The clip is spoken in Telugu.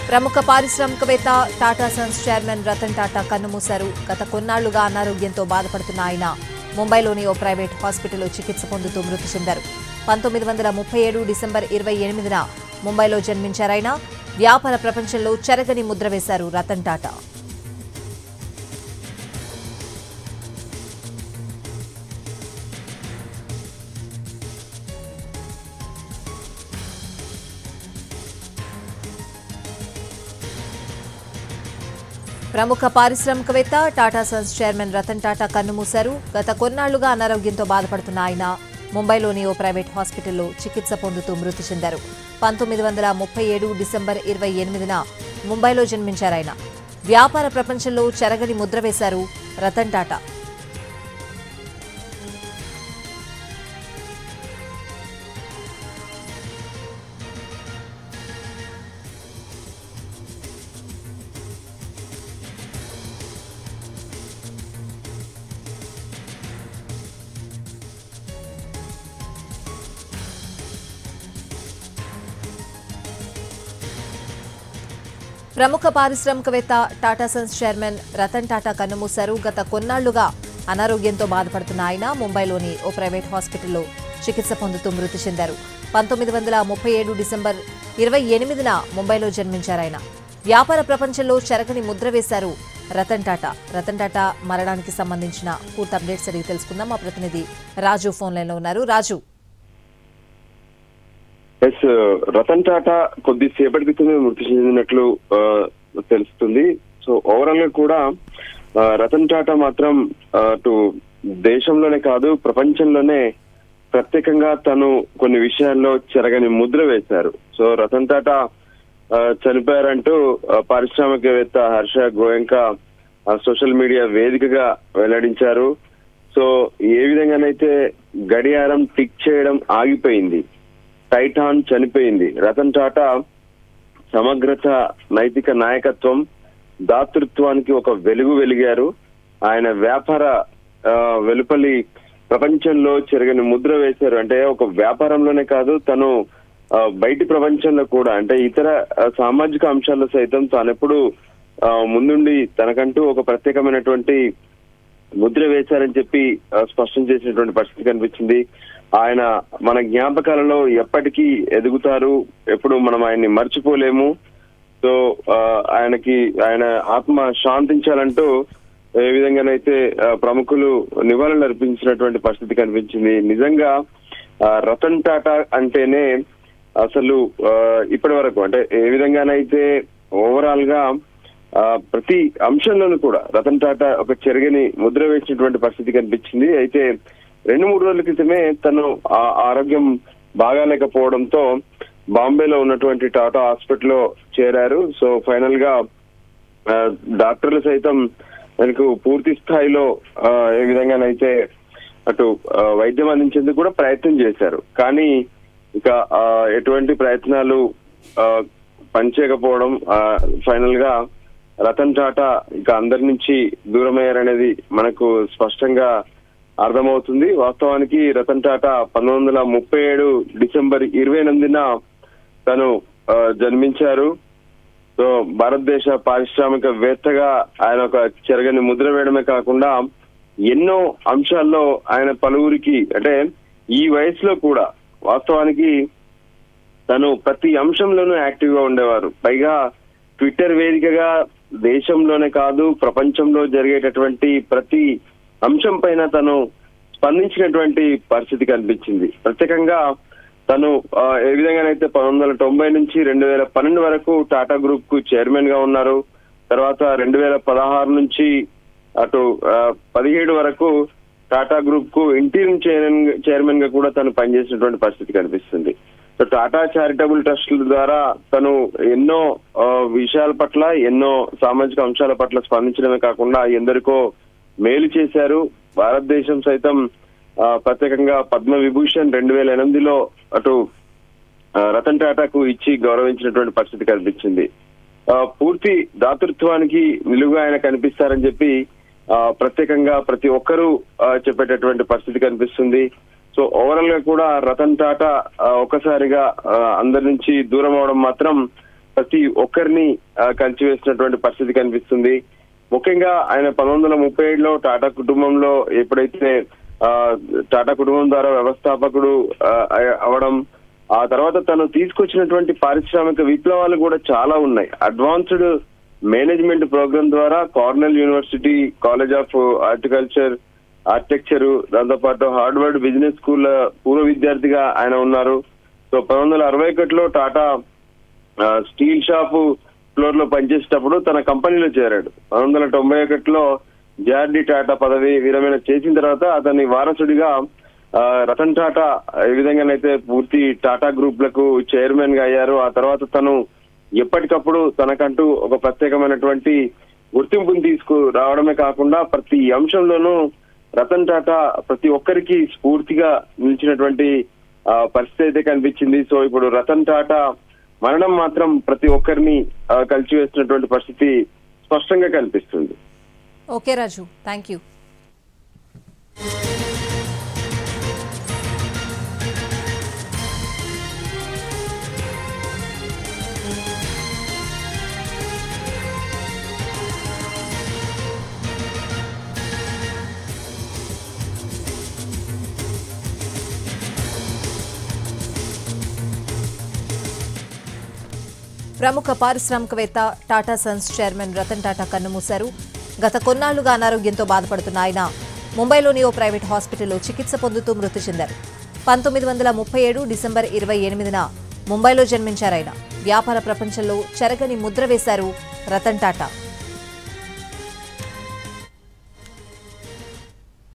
ప్రముఖ పారిశ్రామికవేత్త టాటా సన్స్ చైర్మన్ రతన్ టాటా కన్నుమూశారు గత కొన్నాళ్లుగా అనారోగ్యంతో బాధపడుతున్న ఆయన ముంబైలోని ఓ ప్రైవేట్ హాస్పిటల్లో చికిత్స పొందుతూ మృతి చెందారు పంతొమ్మిది వందల ముప్పై ఏడు డిసెంబర్ ఇరవై ఎనిమిదిన ముంబైలో జన్మించారాయన వ్యాపార ప్రపంచంలో చెరగని ముద్ర వేశారు రతన్ టాటా ప్రముఖ పారిశ్రామికవేత్త టాటా సన్స్ చైర్మన్ రతన్ టాటా కన్నుమూశారు గత కొన్నాళ్లుగా అనారోగ్యంతో బాధపడుతున్న ఆయన ముంబైలోని ఓ ప్రైవేట్ హాస్పిటల్లో చికిత్స పొందుతూ మృతి చెందారు పంతొమ్మిది వందల ముప్పై ఏడు డిసెంబర్ ఇరవై ఎనిమిదిన ముంబైలో జన్మించారాయన వ్యాపార ప్రపంచంలో చెరగని ముద్ర వేశారు రతన్ టాటా ప్రముఖ పారిశ్రామికవేత్త టాటా సన్స్ చైర్మన్ రతన్ టాటా కన్నుమూశారు గత కొన్నాళ్లుగా అనారోగ్యంతో బాధపడుతున్న ఆయన ముంబైలోని ఓ ప్రైవేట్ హాస్పిటల్లో చికిత్స పొందుతూ మృతి చెందారు పంతొమ్మిది వందల ముప్పై ఏడు డిసెంబర్ ఇరవై ఎనిమిదిన ముంబైలో జన్మించారాయన వ్యాపార ప్రపంచంలో చెరగని ముద్ర వేశారు రతన్ టాటా రతన్ టాటా మరణానికి సంబంధించిన పూర్తి అప్డేట్స్ అడిగి తెలుసుకుందాం మా ప్రతినిధి రాజు ఫోన్ లైన్లో ఉన్నారు రాజు ఎస్ రతన్ టాటా కొద్దిసేపటి క్రితమే మృతి చెందినట్లు ఆ, తెలుస్తుంది సో ఓవరాల్ గా కూడా ఆ, రతన్ టాటా మాత్రం ఆ, అటు దేశంలోనే కాదు ప్రపంచంలోనే ప్రత్యేకంగా తను కొన్ని విషయాల్లో చెరగని ముద్ర వేశారు సో రతన్ టాటా ఆ, చనిపోయారంటూ ఆ, పారిశ్రామికవేత్త హర్ష గోయంకా ఆ, సోషల్ మీడియా వేదికగా వెల్లడించారు సో ఏ విధంగానైతే గడియారం టిక్ చేయడం ఆగిపోయింది టైటాన్ చనిపోయింది రతన్ టాటా సమగ్రత నైతిక నాయకత్వం దాతృత్వానికి ఒక వెలుగు వెలిగారు ఆయన వ్యాపార ఆ, వెలుపలి ప్రపంచంలో చెరగని ముద్ర వేశారు అంటే ఒక వ్యాపారంలోనే కాదు తను ఆ, బయటి ప్రపంచంలో కూడా అంటే ఇతర ఆ, సామాజిక అంశాల్లో సైతం తానెప్పుడు ఆ, ముందుండి తనకంటూ ఒక ప్రత్యేకమైనటువంటి ముద్ర వేశారని చెప్పి ఆ, స్పష్టం చేసినటువంటి పరిస్థితి కనిపించింది ఆయన మన జ్ఞాపకాలలో ఎప్పటికీ ఎదుగుతారు ఎప్పుడు మనం ఆయన్ని మర్చిపోలేము సో ఆ, ఆయనకి ఆయన ఆత్మ శాంతించాలంటూ ఏ విధంగానైతే ఆ, ప్రముఖులు నివాళులు అర్పించినటువంటి పరిస్థితి కనిపించింది నిజంగా ఆ, రతన్ టాటా అంటేనే అసలు ఆ, ఇప్పటి వరకు అంటే ఏ విధంగానైతే ఓవరాల్ గా ఆ, ప్రతి అంశంలోనూ కూడా రతన్ టాటా ఒక చెరగని ముద్ర వేసినటువంటి పరిస్థితి కనిపించింది అయితే రెండు మూడు రోజుల క్రితమే తను ఆ ఆరోగ్యం బాగాలేకపోవడంతో బాంబేలో ఉన్నటువంటి టాటా హాస్పిటల్లో చేరారు సో ఫైనల్ గా ఆ, డాక్టర్లు సైతం మనకు పూర్తి స్థాయిలో ఆ, ఏ విధంగానైతే అటు ఆ, వైద్యం అందించేందుకు కూడా ప్రయత్నం చేశారు కానీ ఇక ఆ, ఎటువంటి ప్రయత్నాలు ఆ, పనిచేయకపోవడం ఫైనల్ గా రతన్ టాటా ఇక అందరి నుంచి దూరమయ్యారనేది మనకు స్పష్టంగా అర్థమవుతుంది వాస్తవానికి రతన్ టాటా పంతొమ్మిది వందల ముప్పై ఏడు డిసెంబర్ ఇరవై ఎనిమిదిన తను ఆ, జన్మించారు సో భారతదేశ పారిశ్రామికవేత్తగా ఆయన ఒక చెరగని ముద్ర వేయడమే కాకుండా ఎన్నో అంశాల్లో ఆయన పలువురికి అంటే ఈ వయసులో కూడా వాస్తవానికి తను ప్రతి అంశంలోనూ యాక్టివ్ గా ఉండేవారు పైగా ట్విట్టర్ వేదికగా దేశంలోనే కాదు ప్రపంచంలో జరిగేటటువంటి ప్రతి అంశం పైన తను స్పందించినటువంటి పరిస్థితి కనిపించింది ప్రత్యేకంగా తను ఆ, ఏ విధంగానైతే పంతొమ్మిది వందల తొంభై నుంచి రెండు వేల పన్నెండు వరకు టాటా గ్రూప్ కు చైర్మన్ గా ఉన్నారు తర్వాత రెండు వేల పదహారు నుంచి అటు ఆ, పదిహేడు వరకు టాటా గ్రూప్ కు ఇంటీరియం చైర్మన్ చైర్మన్ గా కూడా తను పనిచేసినటువంటి పరిస్థితి కనిపిస్తుంది సో టాటా చారిటబుల్ ట్రస్టుల ద్వారా తను ఎన్నో ఆ, విషయాల పట్ల ఎన్నో సామాజిక అంశాల పట్ల స్పందించడమే కాకుండా ఎందరికో మేలు చేశారు భారతదేశం సైతం ఆ, ప్రత్యేకంగా పద్మ విభూషణ్ రెండు వేల ఎనిమిదిలో అటు ఆ, రతన్ టాటాకు ఇచ్చి గౌరవించినటువంటి పరిస్థితి కనిపించింది ఆ, పూర్తి దాతృత్వానికి నిలువుగా ఆయన కనిపిస్తారని చెప్పి ఆ, ప్రత్యేకంగా ప్రతి ఒక్కరూ ఆ, చెప్పేటటువంటి పరిస్థితి కనిపిస్తుంది సో ఓవరాల్ గా కూడా రతన్ టాటా ఆ, ఒక్కసారిగా ఆ, అందరి నుంచి దూరం అవడం మాత్రం ప్రతి ఒక్కరిని ఆ, కలిచివేసినటువంటి పరిస్థితి కనిపిస్తుంది ముఖ్యంగా ఆయన పంతొమ్మిది వందల ముప్పై ఏడులో టాటా కుటుంబంలో ఎప్పుడైతే ఆ, టాటా కుటుంబం ద్వారా వ్యవస్థాపకుడు ఆ, అయ- అవడం ఆ తర్వాత తను తీసుకొచ్చినటువంటి పారిశ్రామిక విప్లవాలు కూడా చాలా ఉన్నాయి అడ్వాన్స్డ్ మేనేజ్మెంట్ ప్రోగ్రామ్ ద్వారా Cornell University college of horticulture architecture దాంతోపాటు హార్డ్వర్డ్ బిజినెస్ స్కూల్ పూర్వ విద్యార్థిగా ఆయన ఉన్నారు సో పంతొమ్మిది వందల అరవై ఒకటిలో టాటా ఆ, స్టీల్ షాప్ ఫ్లోర్ లో పనిచేసేటప్పుడు తన కంపెనీలో చేరాడు పంతొమ్మిది వందల తొంభై ఒకటిలో జార్డి టాటా పదవి విరమణ చేసిన తర్వాత అతని వారసుడిగా ఆ, రతన్ టాటా ఈ విధంగానైతే పూర్తి టాటా గ్రూప్ లకు చైర్మన్ గా అయ్యారు ఆ తర్వాత తను ఎప్పటికప్పుడు తనకంటూ ఒక ప్రత్యేకమైనటువంటి గుర్తింపుని తీసుకు రావడమే కాకుండా ప్రతి అంశంలోనూ రతన్ టాటా ప్రతి ఒక్కరికి స్ఫూర్తిగా నిలిచినటువంటి ఆ, పరిస్థితి అయితే కనిపించింది సో ఇప్పుడు రతన్ టాటా మరణం మాత్రం ప్రతి ఒక్కరిని ఆ, కలిచివేస్తున్నటువంటి పరిస్థితి స్పష్టంగా కనిపిస్తుంది ఓకే రాజు థ్యాంక్ యూ ప్రముఖ పారిశ్రామికవేత్త టాటా సన్స్ చైర్మన్ రతన్ టాటా కన్నుమూశారు గత కొన్నాళ్లుగా అనారోగ్యంతో బాధపడుతున్న ఆయన ముంబైలోని ఓ ప్రైవేట్ హాస్పిటల్లో చికిత్స పొందుతూ మృతి చెందారు పంతొమ్మిది వందల ముప్పై ఏడు డిసెంబర్ ఇరవై ఎనిమిదిన ముంబైలో జన్మించారాయన వ్యాపార ప్రపంచంలో చెరగని ముద్ర వేశారు రతన్ టాటా